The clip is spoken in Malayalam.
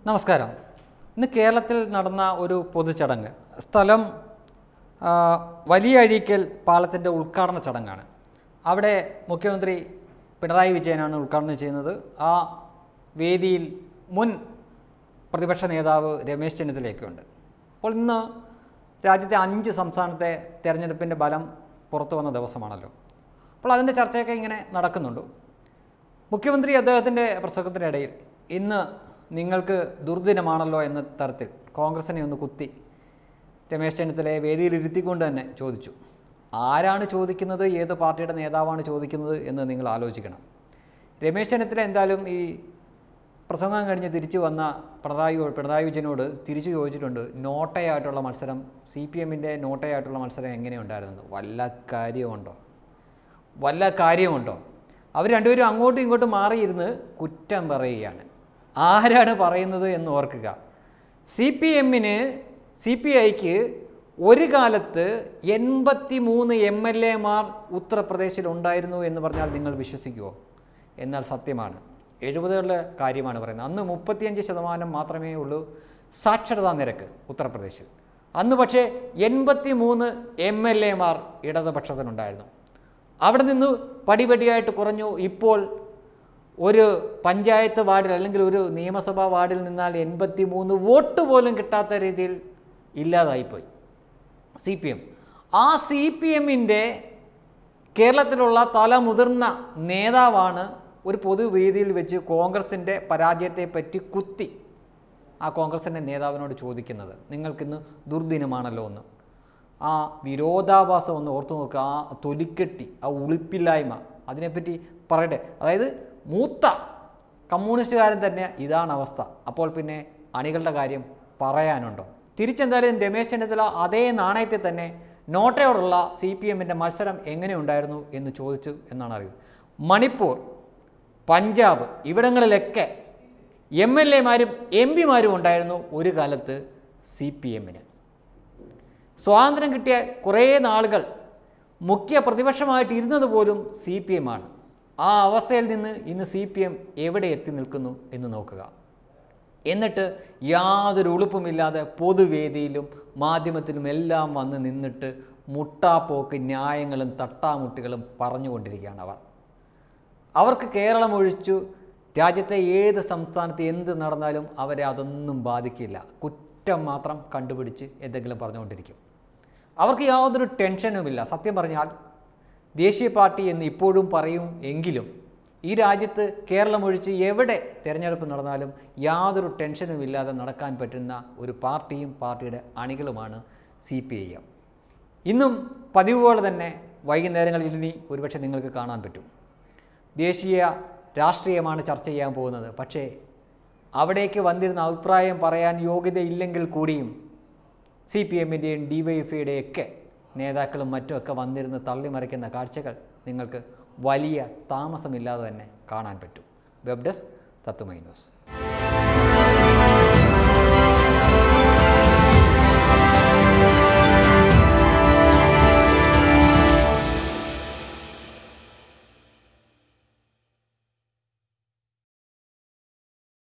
നമസ്കാരം ഇന്ന് കേരളത്തിൽ നടന്ന ഒരു പൊതുചടങ്ങ് സ്ഥലം ആ, വലിയ അഴീക്കൽ പാലത്തിൻ്റെ ഉദ്ഘാടന ചടങ്ങാണ് അവിടെ മുഖ്യമന്ത്രി പിണറായി വിജയനാണ് ഉദ്ഘാടനം ചെയ്യുന്നത് ആ വേദിയിൽ മുൻ പ്രതിപക്ഷ നേതാവ് രമേശ് ചെന്നിത്തലയൊക്കെയുണ്ട് അപ്പോൾ ഇന്ന് രാജ്യത്തെ അഞ്ച് സംസ്ഥാനത്തെ തെരഞ്ഞെടുപ്പിൻ്റെ ഫലം പുറത്തു വന്ന ദിവസമാണല്ലോ അപ്പോൾ അതിൻ്റെ ചർച്ചയൊക്കെ ഇങ്ങനെ നടക്കുന്നുണ്ട് മുഖ്യമന്ത്രി അദ്ദേഹത്തിൻ്റെ പ്രസംഗത്തിനിടയിൽ ഇന്ന് നിങ്ങൾക്ക് ദുർദിനമാണല്ലോ എന്ന തരത്തിൽ കോൺഗ്രസിനെ ഒന്ന് കുത്തി രമേശ് ചെന്നിത്തലയെ വേദിയിൽ ഇരുത്തിക്കൊണ്ട് തന്നെ ചോദിച്ചു ആരാണ് ചോദിക്കുന്നത് ഏത് പാർട്ടിയുടെ നേതാവാണ് ചോദിക്കുന്നത് എന്ന് നിങ്ങൾ ആലോചിക്കണം രമേശ് ചെന്നിത്തല എന്തായാലും ഈ പ്രസംഗം കഴിഞ്ഞ് തിരിച്ചു വന്ന പിണറായി പിണറായി വിജയനോട് തിരിച്ചു ചോദിച്ചിട്ടുണ്ട് നോട്ടയായിട്ടുള്ള മത്സരം സി പി എമ്മിൻ്റെ നോട്ടയായിട്ടുള്ള മത്സരം എങ്ങനെയുണ്ടായിരുന്നത് വല്ല കാര്യമുണ്ടോ വല്ല കാര്യമുണ്ടോ അവർ രണ്ടുപേരും അങ്ങോട്ടും ഇങ്ങോട്ടും മാറിയിരുന്ന് കുറ്റം പറയുകയാണ് ആരാണ് പറയുന്നത് എന്ന് ഓർക്കുക സി പി എമ്മിന് സി പി ഐക്ക് ഒരു കാലത്ത് എൺപത്തി മൂന്ന് എം എൽ എമാർ ഉത്തർപ്രദേശിൽ ഉണ്ടായിരുന്നു എന്ന് പറഞ്ഞാൽ നിങ്ങൾ വിശ്വസിക്കുമോ എന്നാൽ സത്യമാണ് എഴുപതുകളുടെ കാര്യമാണ് പറയുന്നത് അന്ന് മുപ്പത്തിയഞ്ച് ശതമാനം മാത്രമേ ഉള്ളൂ സാക്ഷരതാ നിരക്ക് ഉത്തർപ്രദേശിൽ അന്ന് പക്ഷേ എൺപത്തി മൂന്ന് എം എൽ എമാർ ഇടതുപക്ഷത്തിനുണ്ടായിരുന്നു അവിടെ നിന്ന് പടിപടിയായിട്ട് കുറഞ്ഞു ഇപ്പോൾ ഒരു പഞ്ചായത്ത് വാർഡിൽ അല്ലെങ്കിൽ ഒരു നിയമസഭാ വാർഡിൽ നിന്നാൽ എൺപത്തി മൂന്ന് വോട്ട് പോലും കിട്ടാത്ത രീതിയിൽ ഇല്ലാതായിപ്പോയി സി പി എം ആ സി പി എമ്മിൻ്റെ കേരളത്തിലുള്ള തല മുതിർന്ന നേതാവാണ് ഒരു പൊതുവേദിയിൽ വെച്ച് കോൺഗ്രസിൻ്റെ പരാജയത്തെ പറ്റി കുത്തി ആ കോൺഗ്രസിൻ്റെ നേതാവിനോട് ചോദിക്കുന്നത് നിങ്ങൾക്കിന്ന് ദുർദിനമാണല്ലോ എന്ന് ആ വിരോധാഭാസം ഒന്ന് ഓർത്തു നോക്കുക ആ തൊലിക്കെട്ടി ആ ഉളിപ്പില്ലായ്മ അതിനെപ്പറ്റി പറയട്ടെ അതായത് മൂത്ത കമ്മ്യൂണിസ്റ്റുകാരൻ തന്നെ ഇതാണ് അവസ്ഥ അപ്പോൾ പിന്നെ അണികളുടെ കാര്യം പറയാനുണ്ടോ തിരിച്ചെന്തായാലും രമേശ് ചെന്നിത്തല അതേ നാണയത്തെ തന്നെ നോട്ടയോടുള്ള സി പി എമ്മിൻ്റെ മത്സരം എങ്ങനെയുണ്ടായിരുന്നു എന്ന് ചോദിച്ചു എന്നാണ് അറിവ് മണിപ്പൂർ പഞ്ചാബ് ഇവിടങ്ങളിലൊക്കെ എം എൽ എമാരും എം പിമാരും ഉണ്ടായിരുന്നു ഒരു കാലത്ത് സി പി എമ്മിന് സ്വാതന്ത്ര്യം കിട്ടിയ കുറേ നാളുകൾ മുഖ്യ പ്രതിപക്ഷമായിട്ട് ഇരുന്നത് പോലും സി പി എം ആണ് ആ അവസ്ഥയിൽ നിന്ന് ഇന്ന് സി പി എം എവിടെ എത്തി നിൽക്കുന്നു എന്ന് നോക്കുക എന്നിട്ട് യാതൊരു ഉളുപ്പുമില്ലാതെ പൊതുവേദിയിലും മാധ്യമത്തിലും എല്ലാം വന്ന് നിന്നിട്ട് മുട്ടാപ്പോക്ക് ന്യായങ്ങളും തട്ടാമുട്ടികളും പറഞ്ഞുകൊണ്ടിരിക്കുകയാണ് അവർ അവർക്ക് കേരളം ഒഴിച്ചു രാജ്യത്തെ ഏത് സംസ്ഥാനത്ത് എന്ത് നടന്നാലും അവരെ അതൊന്നും ബാധിക്കില്ല കുറ്റം മാത്രം കണ്ടുപിടിച്ച് എന്തെങ്കിലും പറഞ്ഞുകൊണ്ടിരിക്കും അവർക്ക് യാതൊരു ടെൻഷനുമില്ല സത്യം പറഞ്ഞാൽ ദേശീയ പാർട്ടി എന്ന് ഇപ്പോഴും പറയും എങ്കിലും ഈ രാജ്യത്ത് കേരളം ഒഴിച്ച് എവിടെ തിരഞ്ഞെടുപ്പ് നടന്നാലും യാതൊരു ടെൻഷനും ഇല്ലാതെ നടക്കാൻ പറ്റുന്ന ഒരു പാർട്ടിയും പാർട്ടിയുടെ അണികളുമാണ് സി പി ഐ എം ഇന്നും പതിവ് പോലെ തന്നെ വൈകുന്നേരങ്ങളിൽ ഇനി ഒരുപക്ഷെ നിങ്ങൾക്ക് കാണാൻ പറ്റും ദേശീയ രാഷ്ട്രീയമാണ് ചർച്ച ചെയ്യാൻ പോകുന്നത് പക്ഷേ അവിടേക്ക് വന്നിരുന്ന അഭിപ്രായം പറയാൻ യോഗ്യതയില്ലെങ്കിൽ കൂടിയും സി പി എമ്മിൻ്റെയും ഡി വൈ എഫ് ഒക്കെ നേതാക്കളും മറ്റുമൊക്കെ വന്നിരുന്ന് തള്ളിമറിക്കുന്ന കാഴ്ചകൾ നിങ്ങൾക്ക് വലിയ താമസമില്ലാതെ തന്നെ കാണാൻ പറ്റും വെബ് ഡെസ്ക് തത്തുമൈ ന്യൂസ്